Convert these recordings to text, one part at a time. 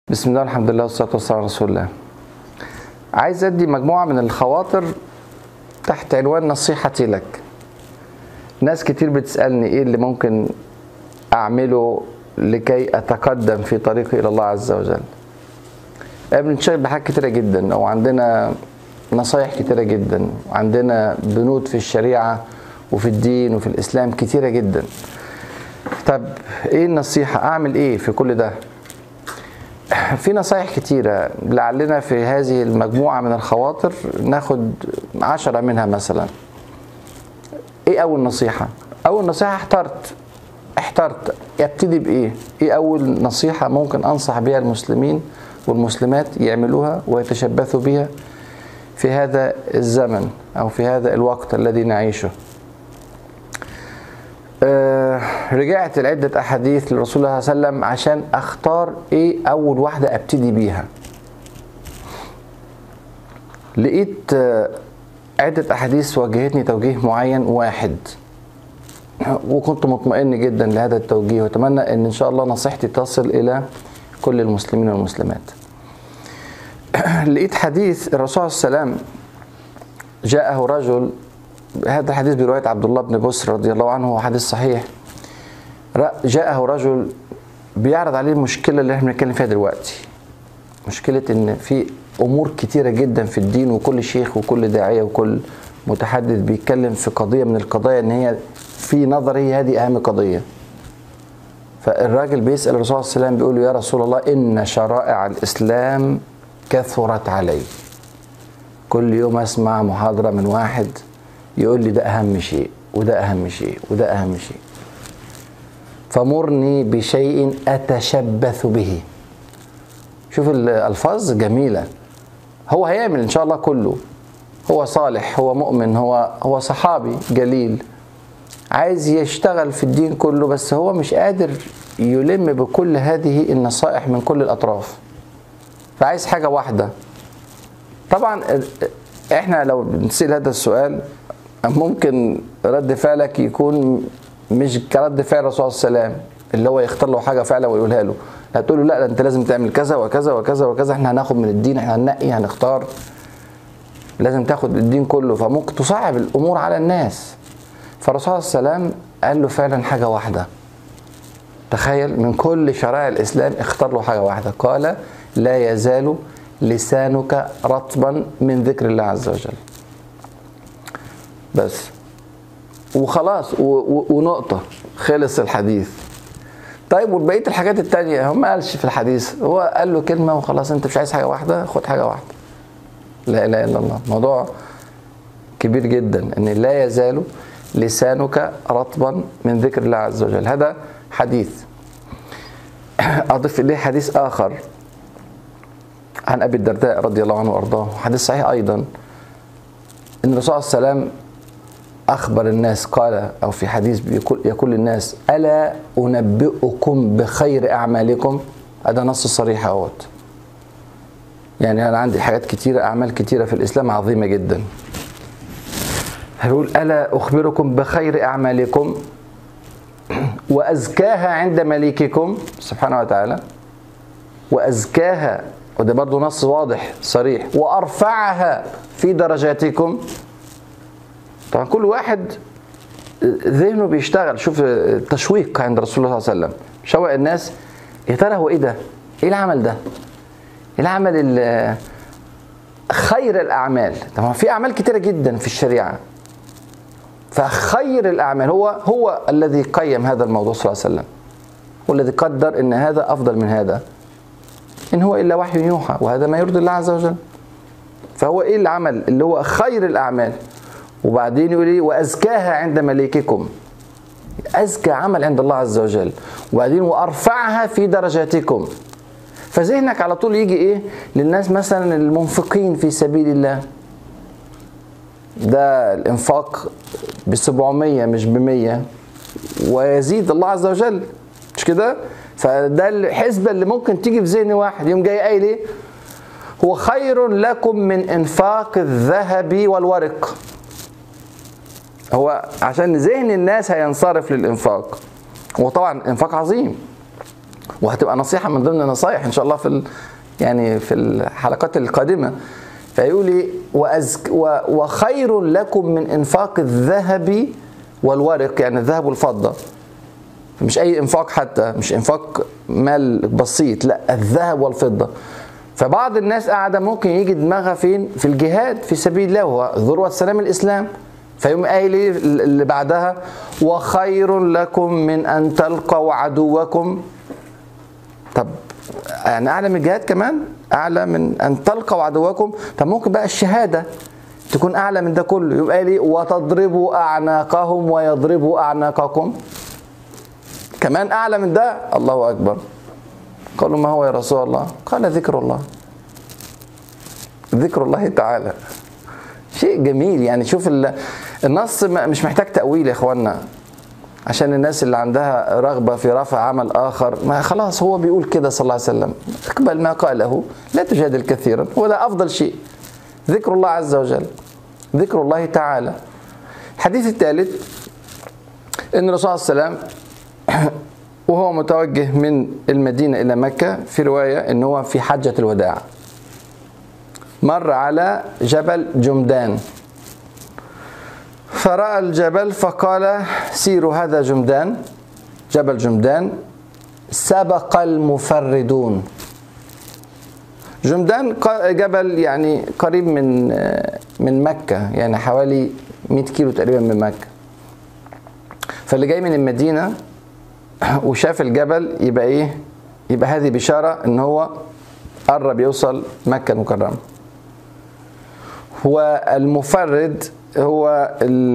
بسم الله والحمد لله والصلاة والسلام على رسول الله عايز أدي مجموعة من الخواطر تحت عنوان نصيحتي لك ناس كتير بتسألني إيه اللي ممكن أعمله لكي أتقدم في طريقي إلى الله عز وجل بنشتغل بحاجات كتيرة جدا أو عندنا نصايح كتيرة جدا وعندنا بنود في الشريعة وفي الدين وفي الإسلام كتيرة جدا طب إيه النصيحة أعمل إيه في كل ده في نصايح كتيرة لعلنا في هذه المجموعة من الخواطر ناخد عشرة منها مثلا ايه اول نصيحة اول نصيحة احترت احترت ابتدي بايه ايه اول نصيحة ممكن انصح بها المسلمين والمسلمات يعملوها ويتشبثوا بها في هذا الزمن او في هذا الوقت الذي نعيشه آه رجعت لعدة أحاديث للرسول الله صلى الله عليه وسلم عشان أختار إيه أول واحدة أبتدي بيها لقيت آه عدة أحاديث وجهتني توجيه معين واحد وكنت مطمئن جدا لهذا التوجيه وأتمنى أن إن شاء الله نصيحتي تصل إلى كل المسلمين والمسلمات لقيت حديث الرسول صلى الله عليه وسلم جاءه رجل هذا الحديث برواية عبد الله بن بسر رضي الله عنه هو حديث صحيح جاءه رجل بيعرض عليه المشكلة اللي احنا بنتكلم فيها دلوقتي مشكلة ان في امور كتيرة جدا في الدين وكل شيخ وكل داعية وكل متحدث بيتكلم في قضية من القضايا ان هي في نظري هذه اهم قضية فالراجل بيسأل الرسول صلى الله عليه وسلم بيقول له يا رسول الله ان شرائع الاسلام كثرت علي كل يوم اسمع محاضرة من واحد يقول لي ده أهم شيء وده أهم شيء وده أهم شيء فمرني بشيء أتشبث به شوف الألفاظ جميلة هو هيعمل إن شاء الله كله هو صالح هو مؤمن هو هو صحابي جليل عايز يشتغل في الدين كله بس هو مش قادر يلم بكل هذه النصائح من كل الأطراف فعايز حاجة واحدة طبعا احنا لو نسأل هذا السؤال ممكن رد فعلك يكون مش كرد فعل الرسول صلى الله عليه وسلم اللي هو يختار له حاجه فعلا ويقولها له هتقول له لا ده انت لازم تعمل كذا وكذا وكذا وكذا احنا هناخد من الدين احنا هننقي هنختار لازم تاخد الدين كله فممكن تصعب الامور على الناس فالرسول صلى الله عليه وسلم قال له فعلا حاجه واحده تخيل من كل شرائع الاسلام اختار له حاجه واحده قال لا يزال لسانك رطبا من ذكر الله عز وجل بس وخلاص و و ونقطة خلص الحديث طيب وبقية الحاجات التانية هو ما قالش في الحديث هو قال له كلمة وخلاص انت مش عايز حاجة واحدة خد حاجة واحدة لا اله الا الله موضوع كبير جدا ان لا يزال لسانك رطبا من ذكر الله عز وجل هذا حديث اضيف اليه حديث اخر عن ابي الدرداء رضي الله عنه وارضاه حديث صحيح ايضا ان الرسول صلى الله عليه وسلم أخبر الناس قال أو في حديث يقول, يقول للناس ألا أنبئكم بخير أعمالكم هذا نص صريح اهوت يعني أنا عندي حاجات كتيرة أعمال كتيرة في الإسلام عظيمة جدا هيقول ألا أخبركم بخير أعمالكم وأزكاها عند مليككم سبحانه وتعالى وأزكاها وده برضو نص واضح صريح وأرفعها في درجاتكم طبعا كل واحد ذهنه بيشتغل شوف التشويق عند رسول الله صلى الله عليه وسلم شوق الناس يا ترى هو ايه ده؟ ايه العمل ده؟ ايه العمل خير الاعمال طبعا في اعمال كتيره جدا في الشريعه فخير الاعمال هو هو الذي قيم هذا الموضوع صلى الله عليه وسلم هو الذي قدر ان هذا افضل من هذا ان هو الا وحي يوحى وهذا ما يرضي الله عز وجل فهو ايه العمل اللي هو خير الاعمال وبعدين يقول ايه وازكاها عند مليككم ازكى عمل عند الله عز وجل وبعدين وارفعها في درجاتكم فذهنك على طول يجي ايه للناس مثلا المنفقين في سبيل الله ده الانفاق ب 700 مش ب 100 ويزيد الله عز وجل مش كده فده الحسبه اللي ممكن تيجي في ذهن واحد يوم جاي قايل ايه هو خير لكم من انفاق الذهب والورق هو عشان ذهن الناس هينصرف للإنفاق هو طبعا إنفاق عظيم وهتبقى نصيحه من ضمن النصايح ان شاء الله في ال... يعني في الحلقات القادمه فيقول لي وأزك و... وخير لكم من انفاق الذهب والورق يعني الذهب والفضه مش اي انفاق حتى مش انفاق مال بسيط لا الذهب والفضه فبعض الناس قاعده ممكن يجي دماغها فين في الجهاد في سبيل الله وهو ذروه سلام الاسلام فيقوم قايل ايه اللي بعدها وخير لكم من ان تلقوا عدوكم طب يعني اعلى من الجهاد كمان اعلى من ان تلقوا عدوكم طب ممكن بقى الشهاده تكون اعلى من ده كله يبقى قايل ايه وتضربوا اعناقهم ويضربوا اعناقكم كمان اعلى من ده الله اكبر قالوا ما هو يا رسول الله قال ذكر الله ذكر الله تعالى شيء جميل يعني شوف النص مش محتاج تأويل يا اخوانا عشان الناس اللي عندها رغبة في رفع عمل آخر ما خلاص هو بيقول كده صلى الله عليه وسلم اقبل ما قاله لا تجادل كثيرا وده أفضل شيء ذكر الله عز وجل ذكر الله تعالى الحديث الثالث ان الرسول صلى الله عليه وسلم وهو متوجه من المدينة إلى مكة في رواية إن هو في حجة الوداع مر على جبل جمدان فرأى الجبل فقال سيروا هذا جمدان جبل جمدان سبق المفردون جمدان جبل يعني قريب من من مكة يعني حوالي 100 كيلو تقريبا من مكة فاللي جاي من المدينة وشاف الجبل يبقى ايه يبقى هذه بشارة ان هو قرب يوصل مكة المكرمة هو المفرد هو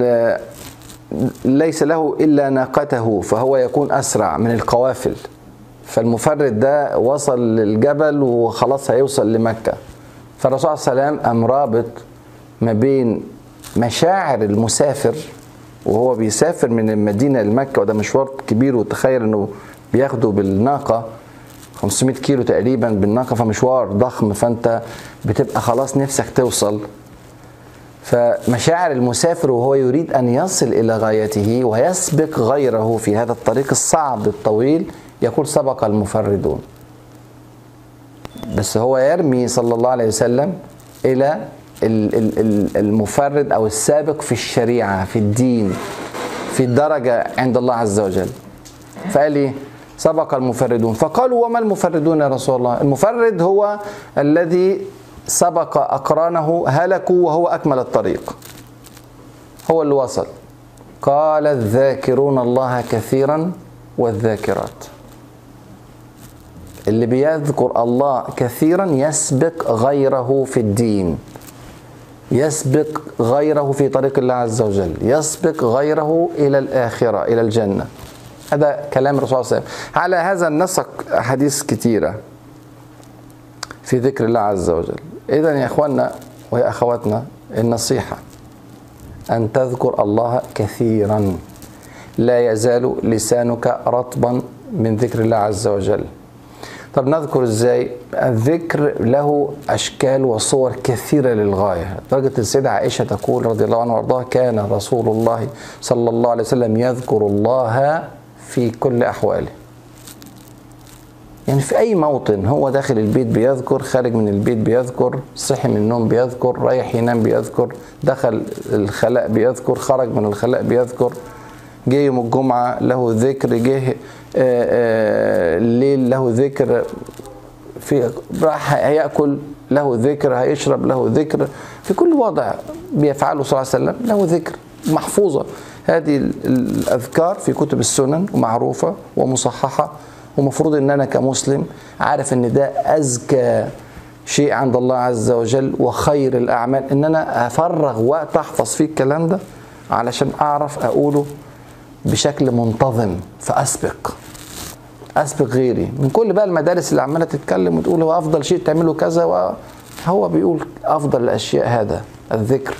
ليس له إلا ناقته فهو يكون أسرع من القوافل فالمفرد ده وصل للجبل وخلاص هيوصل لمكة فالرسول صلى الله عليه وسلم قام رابط ما بين مشاعر المسافر وهو بيسافر من المدينه لمكه وده مشوار كبير وتخيل انه بياخده بالناقه 500 كيلو تقريبا بالناقه فمشوار ضخم فانت بتبقى خلاص نفسك توصل فمشاعر المسافر وهو يريد ان يصل الى غايته ويسبق غيره في هذا الطريق الصعب الطويل يقول سبق المفردون بس هو يرمي صلى الله عليه وسلم الى المفرد او السابق في الشريعه في الدين في الدرجه عند الله عز وجل فقال لي سبق المفردون فقالوا وما المفردون يا رسول الله المفرد هو الذي سبق اقرانه هلكوا وهو اكمل الطريق هو اللي وصل قال الذاكرون الله كثيرا والذاكرات اللي بيذكر الله كثيرا يسبق غيره في الدين يسبق غيره في طريق الله عز وجل يسبق غيره إلى الآخرة إلى الجنة هذا كلام الرسول صلى الله عليه وسلم على هذا النسق أحاديث كثيرة في ذكر الله عز وجل إذا يا إخواننا ويا أخواتنا النصيحة أن تذكر الله كثيرا لا يزال لسانك رطبا من ذكر الله عز وجل طب نذكر ازاي الذكر له اشكال وصور كثيره للغايه لدرجه السيده عائشه تقول رضي الله عنها وارضاها كان رسول الله صلى الله عليه وسلم يذكر الله في كل احواله يعني في اي موطن هو داخل البيت بيذكر خارج من البيت بيذكر صحي من النوم بيذكر رايح ينام بيذكر دخل الخلاء بيذكر خرج من الخلاء بيذكر جه يوم الجمعة له ذكر جه الليل له ذكر في راح هياكل له ذكر هيشرب له ذكر في كل وضع بيفعله صلى الله عليه وسلم له ذكر محفوظه هذه الاذكار في كتب السنن ومعروفه ومصححه ومفروض ان انا كمسلم عارف ان ده ازكى شيء عند الله عز وجل وخير الاعمال ان انا افرغ وقت احفظ فيه الكلام ده علشان اعرف اقوله بشكل منتظم فاسبق اسبق غيري من كل بقى المدارس اللي عماله تتكلم وتقول هو افضل شيء تعمله كذا هو بيقول افضل الاشياء هذا الذكر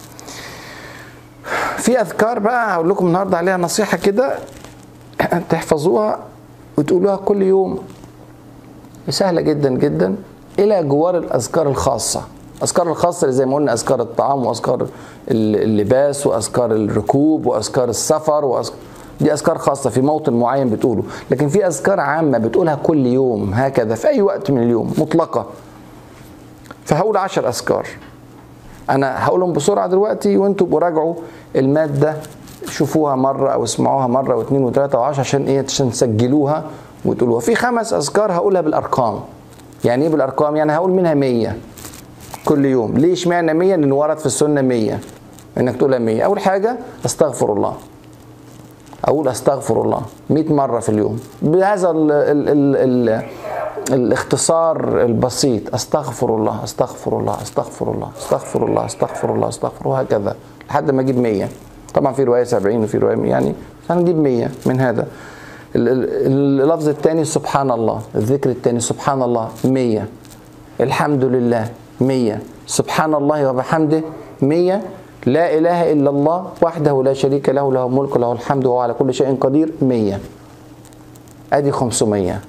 في اذكار بقى هقول لكم النهارده عليها نصيحه كده تحفظوها وتقولوها كل يوم سهله جدا جدا الى جوار الاذكار الخاصه اذكار الخاصه اللي زي ما قلنا اذكار الطعام واذكار اللباس واذكار الركوب واذكار السفر وأذكار دي اذكار خاصه في موطن معين بتقوله لكن في اذكار عامه بتقولها كل يوم هكذا في اي وقت من اليوم مطلقه فهقول عشر اذكار انا هقولهم بسرعه دلوقتي وانتوا براجعوا الماده شوفوها مره او اسمعوها مره واثنين وثلاثه وعشرة عشان ايه عشان تسجلوها وتقولوها في خمس اذكار هقولها بالارقام يعني ايه بالارقام يعني هقول منها 100 كل يوم ليه اشمعنى 100 لان ورد في السنه 100 انك تقولها 100 اول حاجه استغفر الله اقول استغفر الله 100 مره في اليوم بهذا ال ال ال ال الاختصار البسيط استغفر الله استغفر الله استغفر الله استغفر الله استغفر الله استغفر وهكذا لحد ما اجيب 100 طبعا في روايه 70 وفي روايه يعني هنجيب 100 من هذا اللفظ الثاني سبحان الله الذكر الثاني سبحان الله 100 الحمد لله 100 سبحان الله وبحمده 100 لا اله الا الله وحده لا شريك له له الملك وله الحمد وهو على كل شيء قدير 100 ادي 500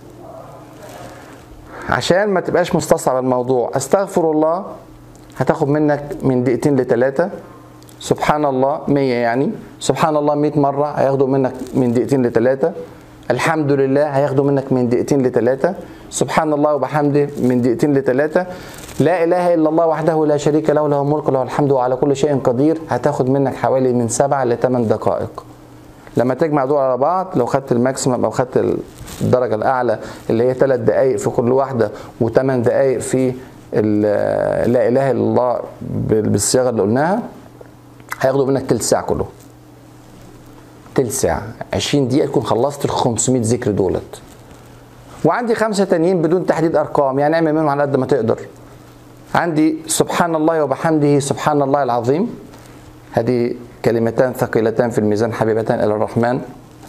عشان ما تبقاش مستصعب الموضوع استغفر الله هتاخد منك من دقيقتين لثلاثة سبحان الله 100 يعني سبحان الله 100 مرة هياخدوا منك من دقيقتين لثلاثة الحمد لله هياخدوا منك من دقيقتين لثلاثة سبحان الله وبحمده من دقيقتين لثلاثة لا إله إلا الله وحده لا شريك له له الملك وله الحمد وعلى كل شيء قدير هتاخد منك حوالي من سبعة لثمان دقائق لما تجمع دول على بعض لو خدت الماكسيمم او خدت الدرجه الاعلى اللي هي ثلاث دقائق في كل واحده وثمان دقائق في لا اله الا الله بالصياغه اللي قلناها هياخدوا منك تلت ساعه كله تلت ساعه 20 دقيقه تكون خلصت ال 500 ذكر دولت وعندي خمسه تانيين بدون تحديد ارقام يعني اعمل منهم على قد ما تقدر عندي سبحان الله وبحمده سبحان الله العظيم هذه كلمتان ثقيلتان في الميزان حبيبتان الى الرحمن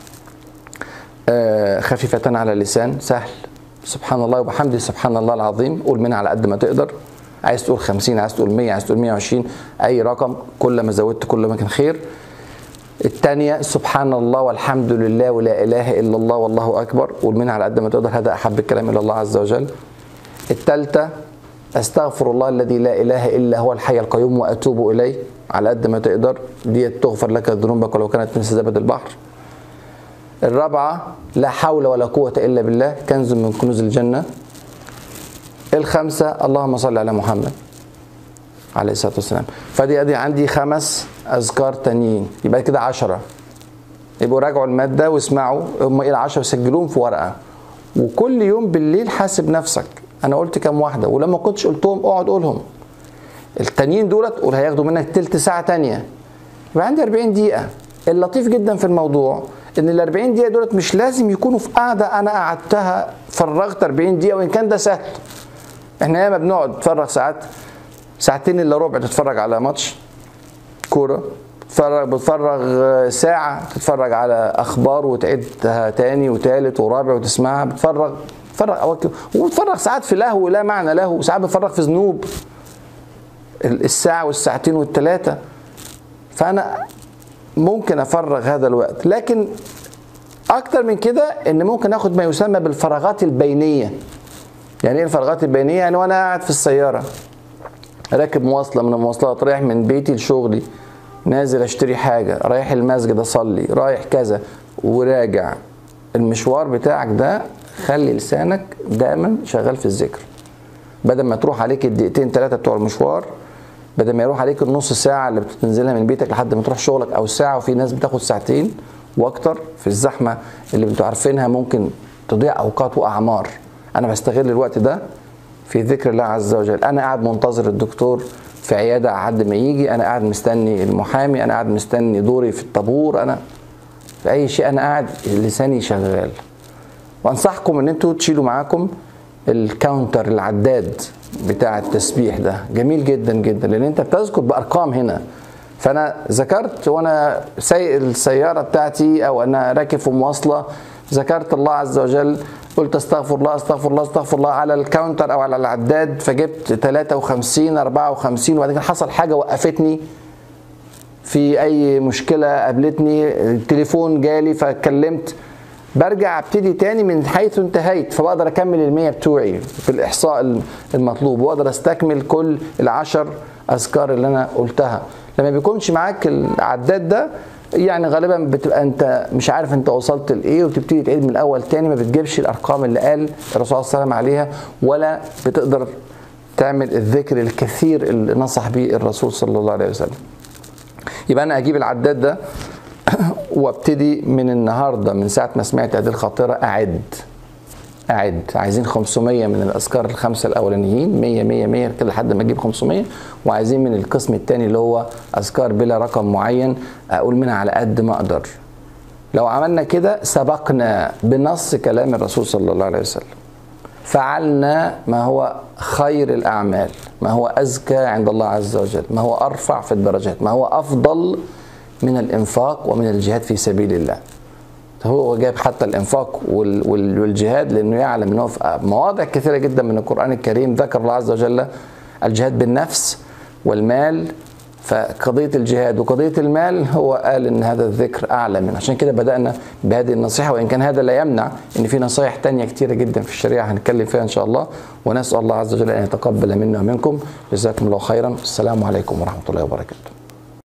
خفيفتان على اللسان سهل سبحان الله وبحمده سبحان الله العظيم قول منها على قد ما تقدر عايز تقول 50 عايز تقول 100 عايز تقول 120 اي رقم كل ما زودت كل ما كان خير الثانية سبحان الله والحمد لله ولا إله إلا الله والله أكبر قول منها على قد ما تقدر هذا أحب الكلام إلى الله عز وجل الثالثة أستغفر الله الذي لا إله إلا هو الحي القيوم وأتوب إليه على قد ما تقدر دي تغفر لك ذنوبك ولو كانت مثل زبد البحر الرابعة لا حول ولا قوة إلا بالله كنز من كنوز الجنة الخامسة اللهم صل على محمد عليه الصلاة والسلام فدي أدي عندي خمس أذكار تانيين يبقى كده عشرة يبقوا راجعوا المادة واسمعوا هم إيه العشرة وسجلوهم في ورقة وكل يوم بالليل حاسب نفسك أنا قلت كام واحدة ولما كنتش قلتهم اقعد قولهم التانيين دولت قول هياخدوا منك تلت ساعة تانية يبقى عندي 40 دقيقة اللطيف جدا في الموضوع ان ال 40 دقيقة دولت مش لازم يكونوا في قعدة انا قعدتها فرغت 40 دقيقة وان كان ده سهل احنا ياما بنقعد نتفرج ساعات ساعتين الا ربع تتفرج على ماتش كورة تتفرج بتفرغ ساعة تتفرج على أخبار وتعيدها تاني وتالت ورابع وتسمعها بتفرغ بتفرغ أوكي وبتفرغ ساعات في لهو لا معنى له وساعات بتفرغ في ذنوب الساعة والساعتين والثلاثة فأنا ممكن أفرغ هذا الوقت لكن أكتر من كده إن ممكن آخد ما يسمى بالفراغات البينية يعني إيه الفراغات البينية؟ يعني وأنا قاعد في السيارة راكب مواصلة من المواصلات رايح من بيتي لشغلي نازل اشتري حاجة رايح المسجد اصلي رايح كذا وراجع المشوار بتاعك ده خلي لسانك دائما شغال في الذكر بدل ما تروح عليك الدقيقتين ثلاثة بتوع المشوار بدل ما يروح عليك النص ساعة اللي بتنزلها من بيتك لحد ما تروح شغلك أو ساعة وفي ناس بتاخد ساعتين وأكتر في الزحمة اللي انتوا عارفينها ممكن تضيع أوقات وأعمار أنا بستغل الوقت ده في ذكر الله عز وجل انا قاعد منتظر الدكتور في عياده حد ما يجي انا قاعد مستني المحامي انا قاعد مستني دوري في الطابور انا في اي شيء انا قاعد لساني شغال وانصحكم ان انتوا تشيلوا معاكم الكاونتر العداد بتاع التسبيح ده جميل جدا جدا لان انت بتذكر بارقام هنا فانا ذكرت وانا سايق السياره بتاعتي او انا راكب في مواصله ذكرت الله عز وجل قلت استغفر الله استغفر الله استغفر الله على الكاونتر او على العداد فجبت 53 54 وبعدين حصل حاجه وقفتني في اي مشكله قابلتني التليفون جالي فاتكلمت برجع ابتدي تاني من حيث انتهيت فبقدر اكمل المية بتوعي في الاحصاء المطلوب واقدر استكمل كل العشر اذكار اللي انا قلتها لما بيكونش معاك العداد ده يعني غالبا بتبقى انت مش عارف انت وصلت لايه وتبتدي تعيد من الاول تاني ما بتجيبش الارقام اللي قال الرسول صلى الله عليه وسلم عليها ولا بتقدر تعمل الذكر الكثير اللي نصح به الرسول صلى الله عليه وسلم يبقى انا اجيب العداد ده وابتدي من النهارده من ساعه ما سمعت هذه الخاطره اعد اعد عايزين 500 من الاذكار الخمسه الاولانيين 100 100 100 كده لحد ما اجيب 500 وعايزين من القسم الثاني اللي هو اذكار بلا رقم معين اقول منها على قد ما اقدر لو عملنا كده سبقنا بنص كلام الرسول صلى الله عليه وسلم فعلنا ما هو خير الاعمال ما هو ازكى عند الله عز وجل ما هو ارفع في الدرجات ما هو افضل من الانفاق ومن الجهاد في سبيل الله هو جايب حتى الانفاق وال- وال- والجهاد لانه يعلم انه في مواضع كثيره جدا من القران الكريم ذكر الله عز وجل الجهاد بالنفس والمال فقضيه الجهاد وقضيه المال هو قال ان هذا الذكر اعلى منه عشان كده بدانا بهذه النصيحه وان كان هذا لا يمنع ان في نصائح تانية كثيره جدا في الشريعه هنتكلم فيها ان شاء الله ونسال الله عز وجل ان يتقبل منا ومنكم جزاكم الله خيرا السلام عليكم ورحمه الله وبركاته